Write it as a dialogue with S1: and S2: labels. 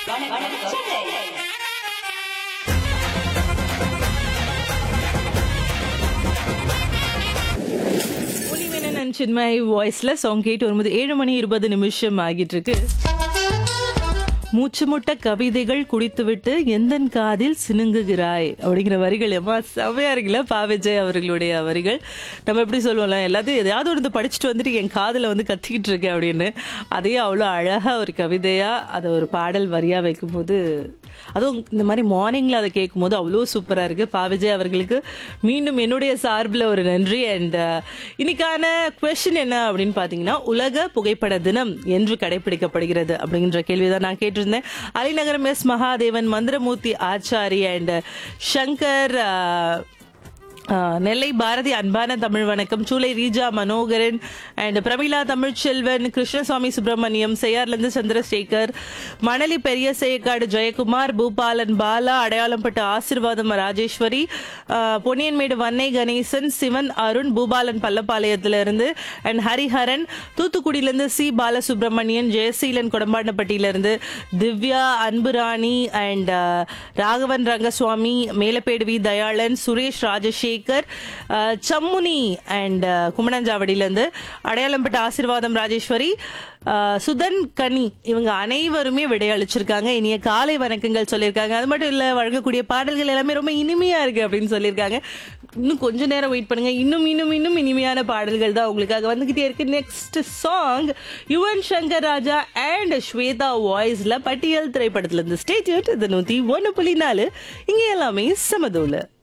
S1: ஒளிமேனன் and Chinmay வாய்ஸ்ல song கேட்டு வரும்போது ஏழு மணி இருபது நிமிஷம் ஆகிட்டு இருக்கு மூச்சு முட்ட கவிதைகள் குடித்துவிட்டு எந்தன் காதில் சினுங்குகிறாய் அப்படிங்கிற வரிகள் எம்மா செமையா இருக்குல்ல பா விஜய் அவர்களுடைய வரிகள் நம்ம எப்படி சொல்லுவோம்ல எல்லாத்தையும் எதையாவது ஒன்று படிச்சுட்டு வந்துட்டு என் காதில் வந்து கத்திக்கிட்டு இருக்கேன் அப்படின்னு அதையே அவ்வளோ அழகா ஒரு கவிதையா அதை ஒரு பாடல் வரியா வைக்கும்போது அதுவும் இந்த மாதிரி மார்னிங்ல அதை கேட்கும்போது அவ்வளோ சூப்பரா இருக்கு பா விஜய் அவர்களுக்கு மீண்டும் என்னுடைய சார்பில் ஒரு நன்றி அண்ட் இன்னைக்கான கொஸ்டின் என்ன அப்படின்னு பார்த்தீங்கன்னா உலக புகைப்பட தினம் என்று கடைபிடிக்கப்படுகிறது அப்படிங்கிற கேள்விதான் நான் கேட்டிருந்தேன் Alinagaram S Mahadevan Mandiramoorthy Achari and Shankar ah, ah Nellai Bharathi அன்பான தமிழ் வணக்கம் சூலை ரீஜா மனோகரன் அண்ட் பிரமிளா தமிழ்ச்செல்வன் கிருஷ்ணசுவாமி சுப்பிரமணியம் செய்யார்லேருந்து சந்திரசேகர் மணலி பெரிய சேக்காடு ஜெயக்குமார் பூபாலன் பாலா அடையாளம்பட்டு ஆசிர்வாதம் ராஜேஸ்வரி ஆஹ் பொன்னியன்மேடு வன்னை கணேசன் சிவன் அருண் பூபாலன் பள்ளப்பாளையத்திலிருந்து அண்ட் ஹரிஹரன் தூத்துக்குடியிலேருந்து சி பாலசுப்ரமணியன் ஜெயசீலன் கொடம்பாண்டப்பட்டியிலிருந்து Divya Anburani and Raghavan Rangaswamy Melapedu V Dayalan Suresh Rajasekar ah, Sammuni and குமணஞ்சாவடியிலேருந்து அடையாளம்பட்ட ஆசிர்வாதம் ராஜேஸ்வரி அஹ், சுதன் கனி இவங்க அனைவருமே விடையளிச்சிருக்காங்க இனிய காலை வணக்கங்கள் சொல்லியிருக்காங்க அது மட்டும் இல்லை வழங்கக்கூடிய பாடல்கள் எல்லாமே ரொம்ப இனிமையா இருக்கு அப்படின்னு சொல்லியிருக்காங்க இன்னும் கொஞ்ச நேரம் வெயிட் பண்ணுங்க இன்னும் இன்னும் இன்னும் இனிமையான பாடல்கள் தான் உங்களுக்காக வந்துகிட்டே இருக்கு next song Yuvan Shankar Raja and Shweta வாய்ஸ்ல பட்டியல் திரைப்படத்துல இருந்து ஸ்டேட்யூட் இது நூத்தி ஒன்னு புள்ளி நாலு இங்க எல்லாமே சமதூல